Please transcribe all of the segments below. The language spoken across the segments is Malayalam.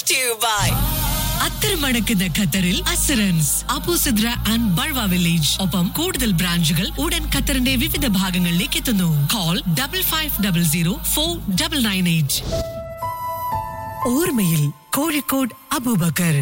brought to you by അത്തരമടക്കുന്ന ഖത്തറിൽ അസറൻസ് അബൂസിദ്ര ആൻഡ് ബൾവ വില്ലേജ് ഒപ്പം കൂടുതൽ ബ്രാഞ്ചുകൾ ഉടൻ ഖത്തറിന്റെ വിവിധ ഭാഗങ്ങളിലേക്ക് എത്തുന്നു call double five double zero four double nine eight ഓർമ്മയിൽ കോഴിക്കോട് അബൂബക്കർ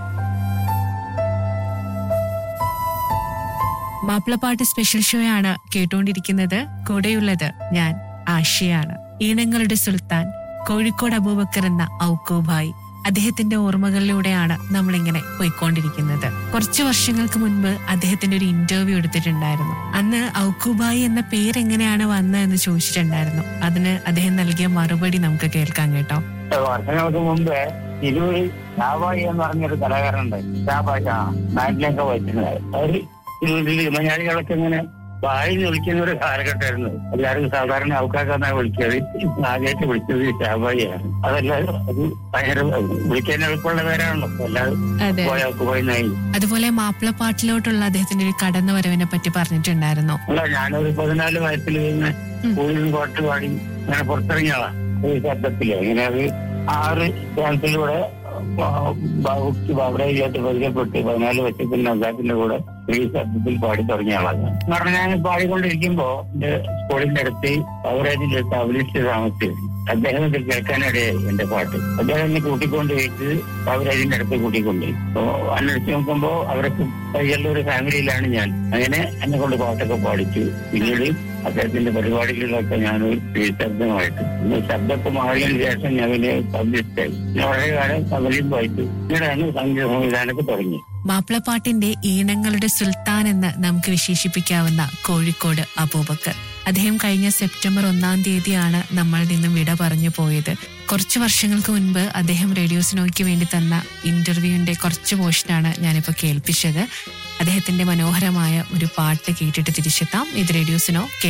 മാപ്പിളപ്പാട്ട് സ്പെഷ്യൽ ഷോ ആണ് കേട്ടുകൊണ്ടിരിക്കുന്നത് കൂടെയുള്ളത് ഞാൻ ആഷിയാണ് ഈണങ്ങളുടെ സുൽത്താൻ കോഴിക്കോട് അബൂബക്കർ എന്ന ഔക്കൂബായി അദ്ദേഹത്തിന്റെ ഓർമ്മകളിലൂടെയാണ് നമ്മളിങ്ങനെ പോയിക്കൊണ്ടിരിക്കുന്നത് കുറച്ച് വർഷങ്ങൾക്ക് മുൻപ് അദ്ദേഹത്തിന്റെ ഒരു ഇന്റർവ്യൂ എടുത്തിട്ടുണ്ടായിരുന്നു അന്ന് ഔക്കൂബായി എന്ന പേര് എങ്ങനെയാണ് വന്നതെന്ന് ചോദിച്ചിട്ടുണ്ടായിരുന്നു അതിന് അദ്ദേഹം നൽകിയ മറുപടി നമുക്ക് കേൾക്കാം കേട്ടോ വർഷങ്ങൾക്ക് മുമ്പ് തിരൂര് ഷാബായി എന്ന് പറഞ്ഞൊരു കലാകാരനുണ്ട് ഷാബായി ആ നാട്ടിലൊക്കെ വച്ചിട്ടുണ്ട് അവര് തിരൂരിൽ മലയാളികളൊക്കെ ഇങ്ങനെ വായി വിളിക്കുന്ന ഒരു കാലഘട്ടമായിരുന്നു എല്ലാവരും സാധാരണ ആൾക്കാർക്കാണ് വിളിച്ചത് ആദ്യമായിട്ട് വിളിച്ചത് ഷാബായിയാണ് അതല്ലാതെ അത് ഭയങ്കര വിളിക്കാൻ എളുപ്പമുള്ള പേരാണല്ലോ എല്ലാവരും അതെ പോയാൾക്ക് പോയി നായി അതുപോലെ മാപ്പിളപ്പാട്ടിലോട്ടുള്ള അദ്ദേഹത്തിന്റെ ഒരു കടന്നുവരവിനെ പറ്റി പറഞ്ഞിട്ടുണ്ടായിരുന്നു അല്ല ഞാനൊരു പതിനാല് വയസ്സിൽ ഇങ്ങനെ സ്കൂളിൽ നിന്ന് പാട്ട് പാടി അങ്ങനെ പുറത്തിറങ്ങിയ ആളാ ഒരു ശബ്ദത്തില് അങ്ങനെ അത് ആറ് ഡാൻസിലൂടെ ബാബുക്ക് ബാബുരായിട്ട് പരിചയപ്പെട്ട് പതിനാല് വർഷത്തിൽ നസാത്തിന്റെ കൂടെ ഈ ശബ്ദത്തിൽ പാടി തുടങ്ങിയ ആളാണ് എന്ന് പറഞ്ഞാൽ ഞാൻ പാടിക്കൊണ്ടിരിക്കുമ്പോ എന്റെ സ്കൂളിന്റെ അടുത്ത് ബാബുരാജിന്റെ അടുത്ത് അഭിലിസ്റ്റ് താമസിച്ചു അദ്ദേഹം ഇത് കേൾക്കാനിടയായി എന്റെ പാട്ട് അദ്ദേഹം എന്നെ കൂട്ടിക്കൊണ്ട് വെച്ച് ബാബുരാജിന്റെ അടുത്ത് കൂട്ടിക്കൊണ്ടുപോയി അപ്പോ അന്വേഷിച്ച് നോക്കുമ്പോ അവരൊക്കെ പയ്യലുള്ള ഒരു ഫാമിലിയിലാണ് ഞാൻ അങ്ങനെ എന്നെ കൊണ്ട് പാട്ടൊക്കെ പാടിച്ചു പിന്നീട് അദ്ദേഹത്തിന്റെ പരിപാടികളിലൊക്കെ ഞാൻ ശബ്ദമായിട്ട് പിന്നെ ശബ്ദമൊക്കെ മാറിയതിനു ശേഷം ഞാൻ പിന്നെ പബ്ലിഷ്ടായി ഞാൻ വളരെ കാലം കമലിയും വായിച്ചു പിന്നീടാണ് സംഗീത സംവിധാനമൊക്കെ തുടങ്ങി മാപ്പിളപ്പാട്ടിന്റെ ഈണങ്ങളുടെ സുൽത്താൻ എന്ന് നമുക്ക് വിശേഷിപ്പിക്കാവുന്ന കോഴിക്കോട് അബൂബക്കർ അദ്ദേഹം കഴിഞ്ഞ സെപ്റ്റംബർ ഒന്നാം തീയതിയാണ് നമ്മളിൽ നിന്നും വിട പറഞ്ഞു പോയത് കുറച്ച് വർഷങ്ങൾക്ക് മുൻപ് അദ്ദേഹം റേഡിയോസിനോയ്ക്ക് വേണ്ടി തന്ന ഇന്റർവ്യൂവിന്റെ കുറച്ച് പോർഷനാണ് ഞാനിപ്പോൾ കേൾപ്പിച്ചത് അദ്ദേഹത്തിന്റെ മനോഹരമായ ഒരു പാട്ട് കേട്ടിട്ട് തിരിച്ചെത്താം ഇത് റേഡിയോസിനോ കെ